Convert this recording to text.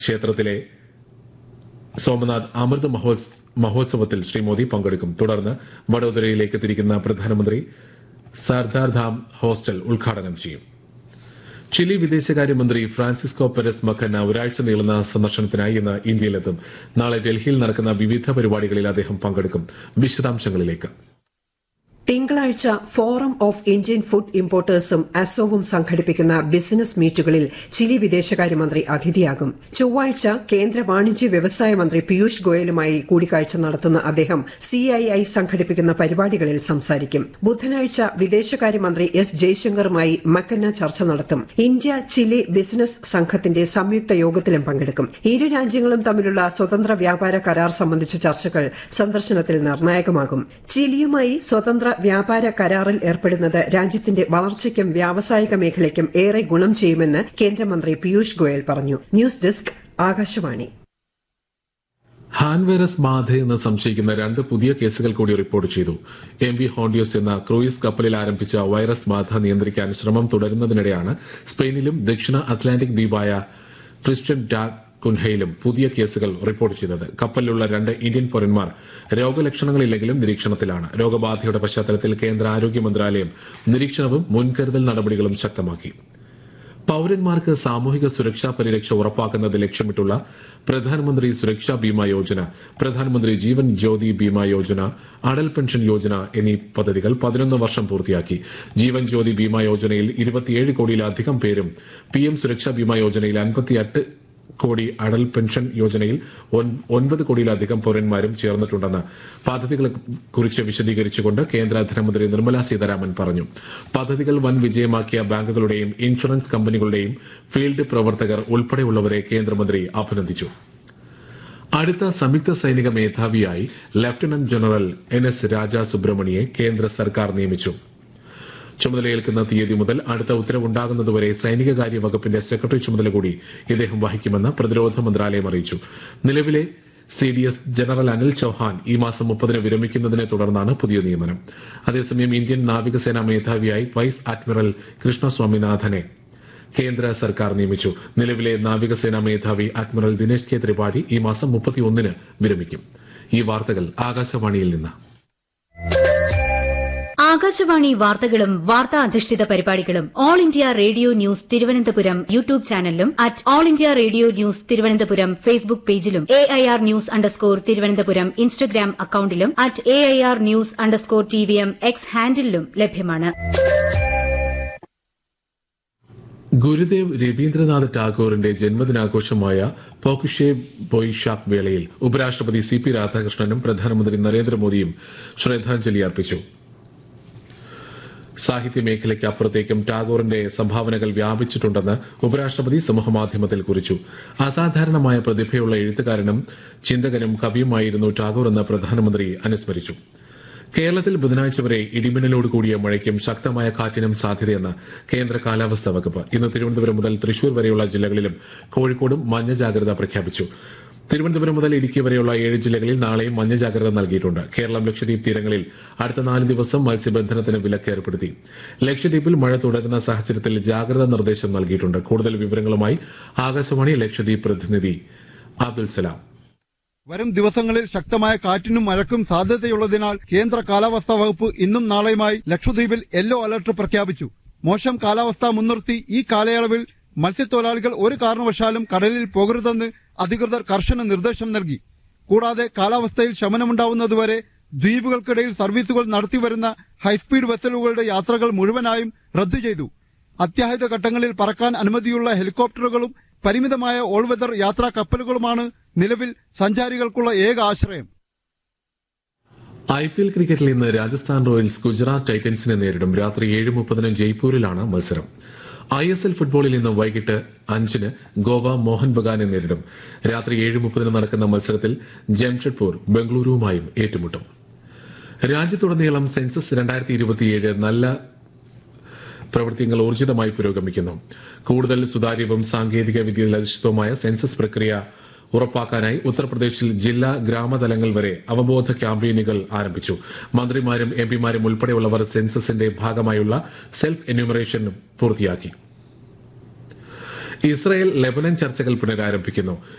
ക്ഷേത്രത്തിലെ സോമനാഥ് അമൃത് മഹോത്സ് മഹോത്സവത്തിൽ ശ്രീ മോദി പങ്കെടുക്കും തുടർന്ന് വഡോദരയിലേക്ക് തിരിക്കുന്ന പ്രധാനമന്ത്രി സർദാർ ധാം ഹോസ്റ്റൽ ഉദ്ഘാടനം ചെയ്യും ചിലി വിദേശകാര്യമന്ത്രി ഫ്രാൻസിസ്കോ പെരസ് മക്കന്ന ഒരാഴ്ച നീളുന്ന സന്ദർശനത്തിനായി ഇന്ന് ഇന്ത്യയിലെത്തും നാളെ ഡൽഹിയിൽ നടക്കുന്ന വിവിധ പരിപാടികളിൽ അദ്ദേഹം പങ്കെടുക്കും വിശദാംശങ്ങളിലേക്ക് തിങ്കളാഴ്ച ഫോറം ഓഫ് ഇന്ത്യൻ ഫുഡ് ഇമ്പോർട്ടേഴ്സും അസോവും സംഘടിപ്പിക്കുന്ന ബിസിനസ് മീറ്റുകളിൽ ചിലി വിദേശകാര്യമന്ത്രി അതിഥിയാകും ചൊവ്വാഴ്ച കേന്ദ്ര വാണിജ്യ വ്യവസായ മന്ത്രി പീയൂഷ് ഗോയലുമായി കൂടിക്കാഴ്ച നടത്തുന്ന അദ്ദേഹം സിഐഐ സംഘടിപ്പിക്കുന്ന പരിപാടികളിൽ സംസാരിക്കും ബുധനാഴ്ച വിദേശകാര്യമന്ത്രി എസ് ജയശങ്കറുമായി മക്കന്ന ചർച്ച നടത്തും ഇന്ത്യ ചിലി ബിസിനസ് സംഘത്തിന്റെ സംയുക്ത യോഗത്തിലും പങ്കെടുക്കും ഇരു രാജ്യങ്ങളും തമ്മിലുള്ള സ്വതന്ത്ര വ്യാപാര കരാർ സംബന്ധിച്ച ചർച്ചകൾ സന്ദർശനത്തിൽ നിർണായകമാകും ചിലിയുമായി സ്വതന്ത്ര വ്യാപാര കരാറിൽ ഏർപ്പെടുന്നത് രാജ്യത്തിന്റെ വളർച്ചയ്ക്കും വ്യാവസായിക മേഖലയ്ക്കും ഏറെ ഗുണം ചെയ്യുമെന്ന് കേന്ദ്രമന്ത്രി പീയൂഷ് ഗോയൽ പറഞ്ഞു ന്യൂസ് ഡെസ്ക് ആകാശവാണി ഹാൻ വൈറസ് ബാധയെന്ന് സംശയിക്കുന്ന രണ്ട് പുതിയ കേസുകൾ കൂടി റിപ്പോർട്ട് ചെയ്തു എം വി ഹോണ്ടിയോസ് എന്ന ക്രൂയിസ് കപ്പലിൽ ആരംഭിച്ച വൈറസ് ബാധ നിയന്ത്രിക്കാൻ ശ്രമം തുടരുന്നതിനിടെയാണ് സ്പെയിനിലും ദക്ഷിണ അറ്റ്ലാന്റിക് ദ്വീപായ ട്രിസ്റ്റൻ ഡാ കുൻഹയിലും പുതിയ കേസുകൾ റിപ്പോർട്ട് ചെയ്തത് കപ്പലിലുള്ള രണ്ട് ഇന്ത്യൻ പൌരന്മാർ രോഗലക്ഷണങ്ങളില്ലെങ്കിലും നിരീക്ഷണത്തിലാണ് രോഗബാധയുടെ പശ്ചാത്തലത്തിൽ കേന്ദ്ര ആരോഗ്യ മന്ത്രാലയം നിരീക്ഷണവും മുൻകരുതൽ നടപടികളും ശക്തമാക്കി പൌരന്മാർക്ക് സാമൂഹിക സുരക്ഷാ പരിരക്ഷ ഉറപ്പാക്കുന്നത് ലക്ഷ്യമിട്ടുള്ള പ്രധാനമന്ത്രി സുരക്ഷാ ബീമ യോജന പ്രധാനമന്ത്രി ജീവൻ ജ്യോതി ബീമ യോജന അടൽ പെൻഷൻ യോജന എന്നീ പദ്ധതികൾ പതിനൊന്ന് വർഷം പൂർത്തിയാക്കി ജീവൻ ജ്യോതി ബീമ യോജനയിൽ ഇരുപത്തിയേഴ് കോടിയിലധികം പേരും പി എം സുരക്ഷാ ബീമ യോജനയിൽ അൻപത്തിയെട്ട് കോടി അടൽ പെൻഷൻ യോജനയിൽ ഒൻ- ഒൻപത് കോടിയിലധികം പൌരന്മാരും ചേർന്നിട്ടുണ്ടെന്ന് പദ്ധതികളെ കുറിച്ച് വിശദീകരിച്ചുകൊണ്ട് കേന്ദ്ര ധനമന്ത്രി നിർമ്മല സീതാരാമൻ പറഞ്ഞു പദ്ധതികൾ വൻ വിജയമാക്കിയ ബാങ്കുകളുടെയും ഇൻഷുറൻസ് കമ്പനികളുടെയും ഫീൽഡ് പ്രവർത്തകർ ഉൾപ്പെടെയുള്ളവരെ കേന്ദ്രമന്ത്രി അഭിനന്ദിച്ചു അടുത്ത സംയുക്ത സൈനിക മേധാവിയായി lieutenant general N S Raja സുബ്രഹ്മണിയെ കേന്ദ്ര സർക്കാർ നിയമിച്ചു ചുമതലയേൽക്കുന്ന തീയതി മുതൽ അടുത്ത ഉത്തരവുണ്ടാകുന്നതുവരെ സൈനികകാര്യ വകുപ്പിന്റെ സെക്രട്ടറി ചുമതല കൂടി ഇദ്ദേഹം വഹിക്കുമെന്ന് പ്രതിരോധ മന്ത്രാലയം അറിയിച്ചു നിലവിലെ C D S general Anil Chauhan ഈ മാസം മുപ്പതിന് വിരമിക്കുന്നതിനെ തുടർന്നാണ് പുതിയ നിയമനം അതേസമയം ഇന്ത്യൻ നാവികസേനാ മേധാവിയായി വൈസ് അഡ്മിറൽ കൃഷ്ണ സ്വാമിനാഥനെ കേന്ദ്ര സർക്കാർ നിയമിച്ചു നിലവിലെ നാവികസേനാ മേധാവി അഡ്മിറൽ ദിനേശ് കെ ത്രിപാഠി ഈ മാസം മുപ്പത്തിയൊന്നിന് വിരമിക്കും ഈ വാർത്തകൾ ആകാശവാണിയിൽ നിന്ന് ആകാശവാണി വാർത്തകളും വാർത്താ അധിഷ്ഠിത പരിപാടികളും All India Radio news Thiruvananthapuram YouTube ചാനലിലും at All India Radio news Thiruvananthapuram Facebook പേജിലും A I R news underscore Thiruvananthapuram Instagram അക്കൌണ്ടിലും at A I R news underscore T V M X ഹാൻഡിലും ലഭ്യമാണ് ഗുരുദേവ് രവീന്ദ്രനാഥ് ടാഗോറിന്റെ ജന്മദിനാഘോഷമായ പോക്കിഷെ ബൊയ്ഷാക് വേളയിൽ ഉപരാഷ്ട്രപതി സി പി രാധാകൃഷ്ണനും പ്രധാനമന്ത്രി നരേന്ദ്രമോദിയും ശ്രദ്ധാഞ്ജലി അർപ്പിച്ചു സാഹിത്യ മേഖലയ്ക്ക് അപ്പുറത്തേക്കും ടാഗോറിന്റെ സംഭാവനകൾ വ്യാപിച്ചിട്ടുണ്ടെന്ന് ഉപരാഷ്ട്രപതി സമൂഹമാധ്യമത്തിൽ കുറിച്ചു അസാധാരണമായ പ്രതിഭയുള്ള എഴുത്തുകാരനും ചിന്തകനും കവിയുമായിരുന്നു ടാഗോർ എന്ന് പ്രധാനമന്ത്രി അനുസ്മരിച്ചു കേരളത്തിൽ ബുധനാഴ്ച വരെ ഇടിമിന്നലോട് കൂടിയ മഴയ്ക്കും ശക്തമായ കാറ്റിനും സാധ്യതയെന്ന് കേന്ദ്ര കാലാവസ്ഥാ വകുപ്പ് ഇന്ന് തിരുവനന്തപുരം മുതൽ തൃശൂർ വരെയുള്ള ജില്ലകളിലും കോഴിക്കോടും മഞ്ഞ ജാഗ്രത പ്രഖ്യാപിച്ചു തിരുവനന്തപുരം മുതൽ ഇടുക്കി വരെയുള്ള ഏഴ് ജില്ലകളിൽ നാളെയും മഞ്ഞ ജാഗ്രത നൽകിയിട്ടുണ്ട് കേരളം ലക്ഷദ്വീപ് തീരങ്ങളിൽ അടുത്ത നാല് ദിവസം മത്സ്യബന്ധനത്തിന് വിലക്ക് ഏർപ്പെടുത്തി ലക്ഷദ്വീപിൽ മഴ തുടരുന്ന സാഹചര്യത്തിൽ ജാഗ്രതാ നിർദ്ദേശം നൽകിയിട്ടുണ്ട് കൂടുതൽ വിവരങ്ങളുമായി ആകാശവാണി ലക്ഷദ്വീപ് പ്രതിനിധി അബ്ദുൽ സലാം വരും ദിവസങ്ങളിൽ ശക്തമായ കാറ്റിനും മഴയ്ക്കും സാധ്യതയുള്ളതിനാൽ കേന്ദ്ര കാലാവസ്ഥാ വകുപ്പ് ഇന്നും നാളെയുമായി ലക്ഷദ്വീപിൽ യെല്ലോ അലർട്ട് പ്രഖ്യാപിച്ചു മോശം കാലാവസ്ഥ മുൻനിർത്തി ഈ കാലയളവിൽ മത്സ്യത്തൊഴിലാളികൾ ഒരു കാരണവശാലും കടലിൽ പോകരുതെന്ന് അധികൃതർ കർശന നിർദ്ദേശം നൽകി കൂടാതെ കാലാവസ്ഥയിൽ ശമനമുണ്ടാവുന്നതുവരെ ദ്വീപുകൾക്കിടയിൽ സർവീസുകൾ നടത്തിവരുന്ന ഹൈസ്പീഡ് വെസലുകളുടെ യാത്രകൾ മുഴുവനായും റദ്ദു ചെയ്തു അത്യാഹിത ഘട്ടങ്ങളിൽ പറക്കാൻ അനുമതിയുള്ള ഹെലികോപ്റ്ററുകളും പരിമിതമായ ഓൾ വെതർ യാത്രാ കപ്പലുകളുമാണ് നിലവിൽ സഞ്ചാരികൾക്കുള്ള ഏക ആശ്രയം ഐ പി എൽ ക്രിക്കറ്റിൽ ഇന്ന് രാജസ്ഥാൻ റോയൽസ് ഗുജറാത്ത് ടൈറ്റൻസിനെ നേരിടും രാത്രി ഏഴ് മുപ്പതിന് ജയ്പൂരിലാണ് മത്സരം ഐ എസ് എൽ ഫുട്ബോളിൽ ഇന്ന് വൈകിട്ട് അഞ്ചിന് ഗോവ മോഹൻ ബഗാനെ നേരിടും രാത്രി ഏഴ് മുപ്പതിന് നടക്കുന്ന മത്സരത്തിൽ ജംഷഡ്പൂർ ബംഗളൂരുവുമായും ഏറ്റുമുട്ടും രാജ്യത്തുടനീളം സെൻസസ് രണ്ടായിരത്തി ഇരുപത്തിയേഴ് നല്ല പ്രവൃത്തികൾ ഊർജിതമായി പുരോഗമിക്കുന്നു കൂടുതൽ സുതാര്യവും സാങ്കേതിക വിദ്യയിലധിഷ്ഠിതവുമായ സെൻസസ് പ്രക്രിയ ഉറപ്പാക്കാനായി ഉത്തർപ്രദേശിൽ ജില്ലാ ഗ്രാമതലങ്ങൾ വരെ അവബോധ ക്യാമ്പയിനുകൾ ആരംഭിച്ചു മന്ത്രിമാരും എംപിമാരും ഉൾപ്പെടെയുള്ളവർ സെൻസസിന്റെ ഭാഗമായുള്ള സെൽഫ് എന്യൂമറേഷൻ പൂർത്തിയാക്കി ഇസ്രായേൽ ലെബനൻ ചർച്ചകൾ പുനരാരംഭിക്കുന്നു